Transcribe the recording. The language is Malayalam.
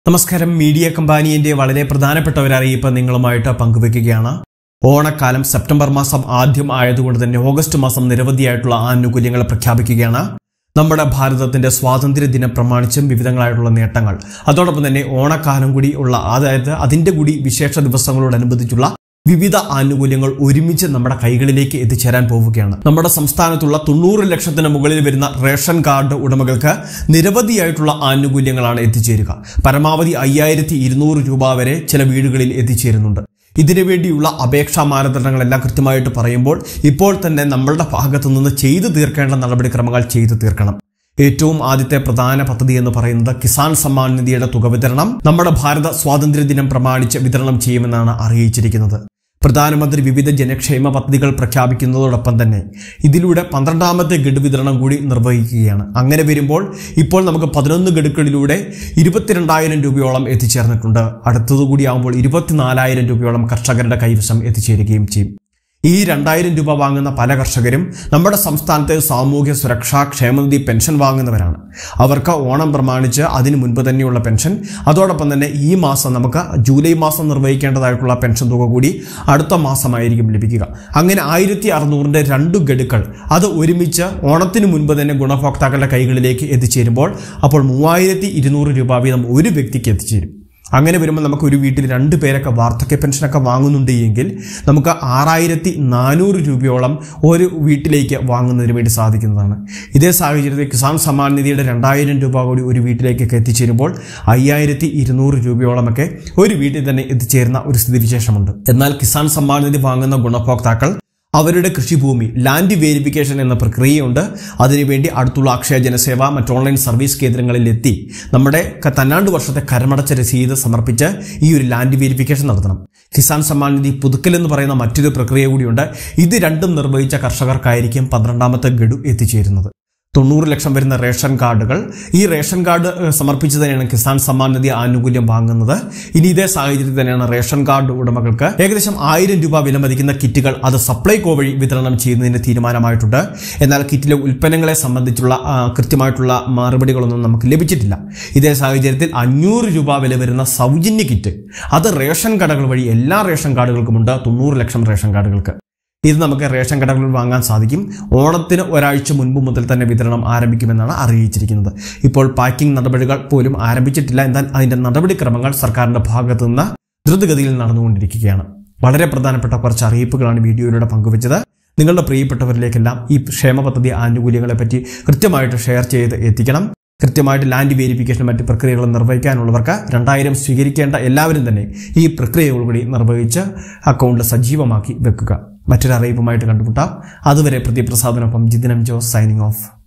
നമസ്കാരം മീഡിയ കമ്പാനിയന്റെ വളരെ പ്രധാനപ്പെട്ട ഒരു അറിയിപ്പ് നിങ്ങളുമായിട്ട് പങ്കുവെക്കുകയാണ് ഓണക്കാലം സെപ്റ്റംബർ മാസം ആദ്യം ആയതുകൊണ്ട് തന്നെ ഓഗസ്റ്റ് മാസം നിരവധിയായിട്ടുള്ള ആനുകൂല്യങ്ങൾ പ്രഖ്യാപിക്കുകയാണ് നമ്മുടെ ഭാരതത്തിന്റെ സ്വാതന്ത്ര്യ ദിനം പ്രമാണിച്ചും വിവിധങ്ങളായിട്ടുള്ള നേട്ടങ്ങൾ അതോടൊപ്പം തന്നെ ഓണക്കാലം കൂടി ഉള്ള അതായത് അതിന്റെ കൂടി വിശേഷ ദിവസങ്ങളോടനുബന്ധിച്ചുള്ള വിവിധ ആനുകൂല്യങ്ങൾ ഒരുമിച്ച് നമ്മുടെ കൈകളിലേക്ക് എത്തിച്ചേരാൻ പോവുകയാണ് നമ്മുടെ സംസ്ഥാനത്തുള്ള തൊണ്ണൂറ് ലക്ഷത്തിന് മുകളിൽ വരുന്ന റേഷൻ കാർഡ് ഉടമകൾക്ക് നിരവധിയായിട്ടുള്ള ആനുകൂല്യങ്ങളാണ് എത്തിച്ചേരുക പരമാവധി അയ്യായിരത്തി ഇരുന്നൂറ് രൂപ വരെ ചില വീടുകളിൽ എത്തിച്ചേരുന്നുണ്ട് ഇതിനു വേണ്ടിയുള്ള അപേക്ഷാ മാനദണ്ഡങ്ങളെല്ലാം കൃത്യമായിട്ട് പറയുമ്പോൾ ഇപ്പോൾ തന്നെ നമ്മളുടെ ഭാഗത്തു നിന്ന് ചെയ്തു തീർക്കേണ്ട നടപടിക്രമങ്ങൾ ചെയ്തു തീർക്കണം ഏറ്റവും ആദ്യത്തെ പ്രധാന പദ്ധതി എന്ന് പറയുന്നത് കിസാൻ സമ്മാൻ നിധിയുടെ തുക വിതരണം നമ്മുടെ ഭാരത സ്വാതന്ത്ര്യ ദിനം പ്രമാണിച്ച് വിതരണം ചെയ്യുമെന്നാണ് അറിയിച്ചിരിക്കുന്നത് പ്രധാനമന്ത്രി വിവിധ ജനക്ഷേമ പദ്ധതികൾ പ്രഖ്യാപിക്കുന്നതോടൊപ്പം തന്നെ ഇതിലൂടെ പന്ത്രണ്ടാമത്തെ ഗഡു വിതരണം കൂടി നിർവഹിക്കുകയാണ് അങ്ങനെ വരുമ്പോൾ ഇപ്പോൾ നമുക്ക് പതിനൊന്ന് ഗഡുക്കളിലൂടെ ഇരുപത്തിരണ്ടായിരം രൂപയോളം എത്തിച്ചേർന്നിട്ടുണ്ട് അടുത്തതുകൂടി ആകുമ്പോൾ ഇരുപത്തിനാലായിരം രൂപയോളം കർഷകരുടെ കൈവശം എത്തിച്ചേരുകയും ചെയ്യും ഈ രണ്ടായിരം രൂപ വാങ്ങുന്ന പല കർഷകരും നമ്മുടെ സംസ്ഥാനത്തെ സാമൂഹ്യ സുരക്ഷാ ക്ഷേമനിധി പെൻഷൻ വാങ്ങുന്നവരാണ് അവർക്ക് ഓണം പ്രമാണിച്ച് അതിന് മുൻപ് തന്നെയുള്ള പെൻഷൻ അതോടൊപ്പം തന്നെ ഈ മാസം നമുക്ക് ജൂലൈ മാസം നിർവഹിക്കേണ്ടതായിട്ടുള്ള പെൻഷൻ തുക കൂടി അടുത്ത മാസമായിരിക്കും ലഭിക്കുക അങ്ങനെ ആയിരത്തി അറുന്നൂറിൻ്റെ രണ്ട് ഗഡുക്കൾ അത് ഒരുമിച്ച് ഓണത്തിന് മുൻപ് തന്നെ ഗുണഭോക്താക്കളുടെ കൈകളിലേക്ക് എത്തിച്ചേരുമ്പോൾ അപ്പോൾ മൂവായിരത്തി ഇരുന്നൂറ് രൂപ വീതം ഒരു വ്യക്തിക്ക് എത്തിച്ചേരും അങ്ങനെ വരുമ്പോൾ നമുക്ക് ഒരു വീട്ടിൽ രണ്ട് പേരൊക്കെ വാർദ്ധക്യ പെൻഷനൊക്കെ വാങ്ങുന്നുണ്ട് എങ്കിൽ നമുക്ക് ആറായിരത്തി നാനൂറ് രൂപയോളം ഒരു വീട്ടിലേക്ക് വാങ്ങുന്നതിന് വേണ്ടി സാധിക്കുന്നതാണ് ഇതേ സാഹചര്യത്തിൽ കിസാൻ സമ്മാൻ നിധിയുടെ രണ്ടായിരം രൂപ കൂടി ഒരു വീട്ടിലേക്കൊക്കെ എത്തിച്ചേരുമ്പോൾ അയ്യായിരത്തി ഇരുന്നൂറ് രൂപയോളമൊക്കെ ഒരു വീട്ടിൽ തന്നെ എത്തിച്ചേരുന്ന ഒരു സ്ഥിതിവിശേഷമുണ്ട് എന്നാൽ കിസാൻ സമ്മാൻ നിധി വാങ്ങുന്ന ഗുണഭോക്താക്കൾ അവരുടെ കൃഷിഭൂമി ലാൻഡ് വേരിഫിക്കേഷൻ എന്ന പ്രക്രിയയുണ്ട് അതിനുവേണ്ടി അടുത്തുള്ള അക്ഷയ ജനസേവ മറ്റ് ഓൺലൈൻ സർവീസ് കേന്ദ്രങ്ങളിൽ എത്തി നമ്മുടെ ക- തന്നാണ്ട് വർഷത്തെ കരമടച്ച രസീത് സമർപ്പിച്ച് ഈ ഒരു ലാൻഡ് വേരിഫിക്കേഷൻ നടത്തണം കിസാൻ സമ്മാൻ നിധി പുതുക്കൽ എന്ന് പറയുന്ന മറ്റൊരു പ്രക്രിയ കൂടിയുണ്ട് ഇത് രണ്ടും നിർവഹിച്ച കർഷകർക്കായിരിക്കും പന്ത്രണ്ടാമത്തെ ഗഡു എത്തിച്ചേരുന്നത് തൊണ്ണൂറ് ലക്ഷം വരുന്ന റേഷൻ കാർഡുകൾ ഈ റേഷൻ കാർഡ് ഏഹ്, സമർപ്പിച്ച് തന്നെയാണ് കിസാൻ സമ്മാൻ നിധി ആനുകൂല്യം വാങ്ങുന്നത് ഇനി ഇതേ സാഹചര്യത്തിൽ തന്നെയാണ് റേഷൻ കാർഡ് ഉടമകൾക്ക് ഏകദേശം ആയിരം രൂപ വിലമതിക്കുന്ന കിറ്റുകൾ അത് സപ്ലൈകോ വഴി വിതരണം ചെയ്യുന്നതിന് തീരുമാനമായിട്ടുണ്ട് എന്നാൽ കിറ്റിലെ ഉൽപ്പന്നങ്ങളെ സംബന്ധിച്ചുള്ള ആ, കൃത്യമായിട്ടുള്ള മറുപടികളൊന്നും നമുക്ക് ലഭിച്ചിട്ടില്ല ഇതേ സാഹചര്യത്തിൽ അഞ്ഞൂറ് രൂപ വില വരുന്ന സൗജന്യ കിറ്റ് അത് റേഷൻ കടകൾ വഴി എല്ലാ റേഷൻ കാർഡുകൾക്കുമുണ്ട് തൊണ്ണൂറ് ലക്ഷം റേഷൻ കാർഡുകൾക്ക് ഇത് നമുക്ക് റേഷൻ കടകളിൽ വാങ്ങാൻ സാധിക്കും ഓണത്തിന് ഒരാഴ്ച മുൻപ് മുതൽ തന്നെ വിതരണം ആരംഭിക്കുമെന്നാണ് അറിയിച്ചിരിക്കുന്നത് ഇപ്പോൾ പാക്കിംഗ് നടപടികൾ പോലും ആരംഭിച്ചിട്ടില്ല എന്നാൽ അതിന്റെ നടപടിക്രമങ്ങൾ സർക്കാരിന്റെ ഭാഗത്തു നിന്ന് ദ്രുതഗതിയിൽ നടന്നുകൊണ്ടിരിക്കുകയാണ് വളരെ പ്രധാനപ്പെട്ട കുറച്ച് അറിയിപ്പുകളാണ് വീഡിയോയിലൂടെ പങ്കുവച്ചത് നിങ്ങളുടെ പ്രിയപ്പെട്ടവരിലേക്കെല്ലാം ഈ ക്ഷേമ പദ്ധതി ആനുകൂല്യങ്ങളെ പറ്റി കൃത്യമായിട്ട് ഷെയർ ചെയ്ത് എത്തിക്കണം കൃത്യമായിട്ട് ലാൻഡ് വേരിഫിക്കേഷൻ മറ്റ് പ്രക്രിയകൾ നിർവഹിക്കാനുള്ളവർക്ക് രണ്ടായിരം സ്വീകരിക്കേണ്ട എല്ലാവരും തന്നെ ഈ പ്രക്രിയകൾ കൂടി നിർവഹിച്ച് അക്കൗണ്ട് സജീവമാക്കി വെക്കുക മറ്റൊരു അറിയിപ്പുമായിട്ട് കണ്ടുമുട്ടാം അതുവരെ പ്രതിപ്രസാദിനൊപ്പം ജിതിനം ജോസ് സൈനിങ് ഓഫ്